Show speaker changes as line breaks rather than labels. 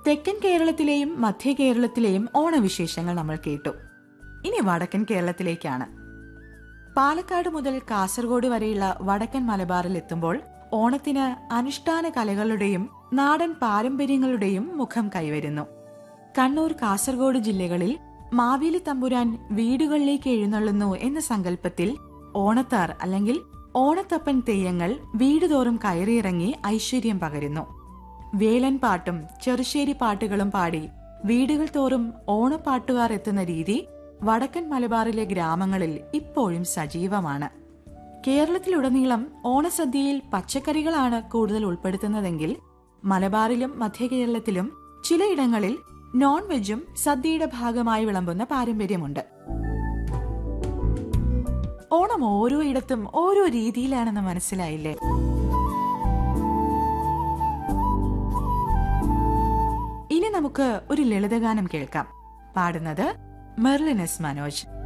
തെക്കൻ കേരളത്തിലെയും മധ്യ കേരളത്തിലെയും ഓണവിശേഷങ്ങൾ നമ്മൾ കേട്ടു ഇനി വടക്കൻ കേരളത്തിലേക്കാണ് പാലക്കാട് മുതൽ കാസർഗോഡ് വരെയുള്ള വടക്കൻ മലബാറിൽ എത്തുമ്പോൾ ഓണത്തിന് അനുഷ്ഠാന കലകളുടെയും നാടൻ പാരമ്പര്യങ്ങളുടെയും മുഖം കൈവരുന്നു കണ്ണൂർ കാസർഗോഡ് ജില്ലകളിൽ മാവേലി തമ്പുരാൻ വീടുകളിലേക്ക് എഴുന്നള്ളുന്നു എന്ന സങ്കല്പത്തിൽ ഓണത്താർ അല്ലെങ്കിൽ ഓണത്തപ്പൻ തെയ്യങ്ങൾ വീടുതോറും കയറിയിറങ്ങി ഐശ്വര്യം പകരുന്നു വേലൻ പാട്ടും ചെറുശ്ശേരി പാട്ടുകളും പാടി വീടുകൾ തോറും ഓണപ്പാട്ടുകാർ എത്തുന്ന രീതി വടക്കൻ മലബാറിലെ ഗ്രാമങ്ങളിൽ ഇപ്പോഴും സജീവമാണ് കേരളത്തിലുടനീളം ഓണസദ്യയിൽ പച്ചക്കറികളാണ് കൂടുതൽ ഉൾപ്പെടുത്തുന്നതെങ്കിൽ മലബാറിലും മധ്യ കേരളത്തിലും ചിലയിടങ്ങളിൽ നോൺ വെജും സദ്യയുടെ ഭാഗമായി വിളമ്പുന്ന പാരമ്പര്യമുണ്ട് ഓണം ഓരോ ഇടത്തും ഓരോ രീതിയിലാണെന്ന് മനസ്സിലായില്ലേ ഇനി നമുക്ക് ഒരു ലളിതഗാനം കേൾക്കാം പാടുന്നത് മെർലിനസ് മനോജ്